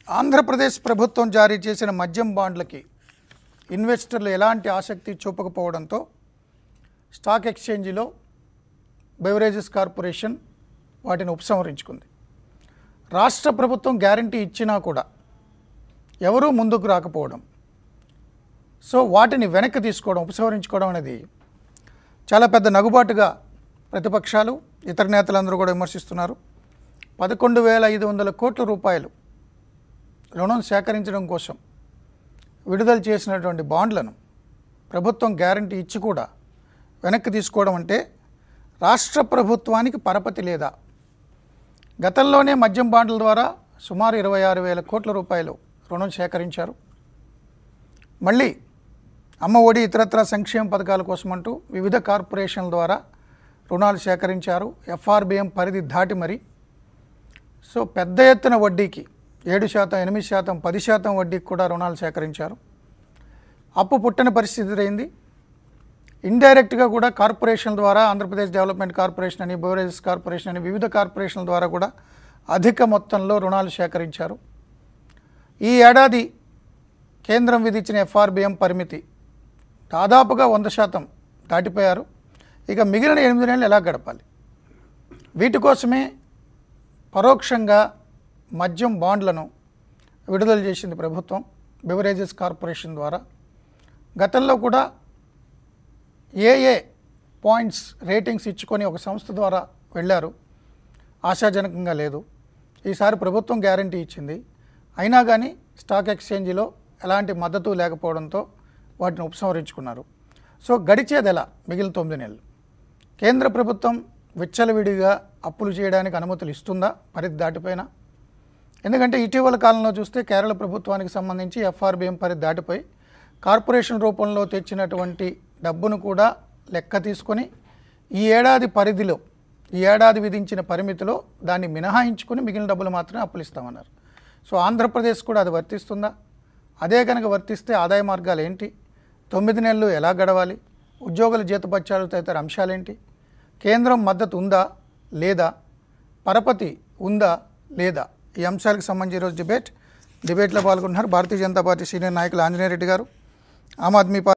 ఆంధ్రప్రదేశ్ ప్రభుత్వం జారీ చేసిన మద్యం బాండ్లకి ఇన్వెస్టర్లు ఎలాంటి ఆసక్తి చూపకపోవడంతో స్టాక్ ఎక్స్చేంజిలో బెవరేజెస్ కార్పొరేషన్ వాటిని ఉపసంహరించుకుంది రాష్ట్ర ప్రభుత్వం గ్యారంటీ ఇచ్చినా కూడా ఎవరూ ముందుకు రాకపోవడం సో వాటిని వెనక్కి తీసుకోవడం ఉపసంహరించుకోవడం అనేది చాలా పెద్ద నగుబాటుగా ప్రతిపక్షాలు ఇతర నేతలందరూ కూడా విమర్శిస్తున్నారు పదకొండు వేల ఐదు వందల కోట్ల రూపాయలు రుణం సేకరించడం కోసం విడుదల చేసినటువంటి బాండ్లను ప్రభుత్వం గ్యారంటీ ఇచ్చి కూడా వెనక్కి తీసుకోవడం అంటే రాష్ట్ర ప్రభుత్వానికి పరపతి లేదా గతంలోనే మద్యం బాండ్ల ద్వారా సుమారు ఇరవై ఆరు వేల కోట్ల రూపాయలు రుణం సేకరించారు మళ్ళీ అమ్మ ఒడి ఇతరత్ర సంక్షేమ పథకాల కోసం అంటూ వివిధ కార్పొరేషన్ల ద్వారా రుణాలు సేకరించారు ఎఫ్ఆర్బిఎం పరిధి దాటి మరి సో పెద్ద ఎత్తున వడ్డీకి ఏడు శాతం ఎనిమిది శాతం పది శాతం వడ్డీకి కూడా రుణాలు సేకరించారు అప్పు పుట్టని పరిస్థితి ఎదురైంది ఇండైరెక్ట్గా కూడా కార్పొరేషన్ ద్వారా ఆంధ్రప్రదేశ్ డెవలప్మెంట్ కార్పొరేషన్ అని బెవరేజెస్ కార్పొరేషన్ అని వివిధ కార్పొరేషన్ల ద్వారా కూడా అధిక మొత్తంలో రుణాలు సేకరించారు ఈ ఏడాది కేంద్రం విధించిన ఎఫ్ఆర్బిఎం పరిమితి దాదాపుగా వంద శాతం దాటిపోయారు ఇక మిగిలిన ఎనిమిది నెలలు ఎలా గడపాలి వీటి కోసమే పరోక్షంగా మద్యం బాండ్లను విడుదల చేసింది ప్రభుత్వం బెవరేజెస్ కార్పొరేషన్ ద్వారా గతంలో కూడా ఏ ఏ పాయింట్స్ రేటింగ్స్ ఇచ్చుకొని ఒక సంస్థ ద్వారా వెళ్ళారు ఆశాజనకంగా లేదు ఈసారి ప్రభుత్వం గ్యారంటీ ఇచ్చింది అయినా కానీ స్టాక్ ఎక్స్చేంజిలో ఎలాంటి మద్దతు లేకపోవడంతో వాటిని ఉపసంహరించుకున్నారు సో గడిచేది ఎలా మిగిలిన తొమ్మిది నెలలు కేంద్ర ప్రభుత్వం విచ్చలవిడిగా అప్పులు చేయడానికి అనుమతులు ఇస్తుందా పరిధి దాటిపోయినా ఎందుకంటే ఇటీవల కాలంలో చూస్తే కేరళ ప్రభుత్వానికి సంబంధించి ఎఫ్ఆర్బిఎం పరిధి దాటిపోయి కార్పొరేషన్ రూపంలో తెచ్చినటువంటి డబ్బును కూడా లెక్క తీసుకొని ఈ ఏడాది పరిధిలో ఈ ఏడాది విధించిన పరిమితిలో దాన్ని మినహాయించుకుని మిగిలిన డబ్బులు మాత్రమే అప్పులు ఇస్తామన్నారు సో ఆంధ్రప్రదేశ్ కూడా అది వర్తిస్తుందా అదే కనుక వర్తిస్తే ఆదాయ మార్గాలు ఏంటి తొమ్మిది నెలలు ఎలా గడవాలి ఉద్యోగుల జీతపత్యాలు తదితర అంశాలేంటి కేంద్రం మద్దతు ఉందా లేదా పరపతి ఉందా లేదా ఈ అంశాలకు సంబంధించి ఈరోజు డిబేట్ డిబేట్లో పాల్గొంటున్నారు భారతీయ జనతా పార్టీ సీనియర్ నాయకులు ఆంజనేయ రెడ్డి గారు ఆమ్ ఆద్మీ పార్టీ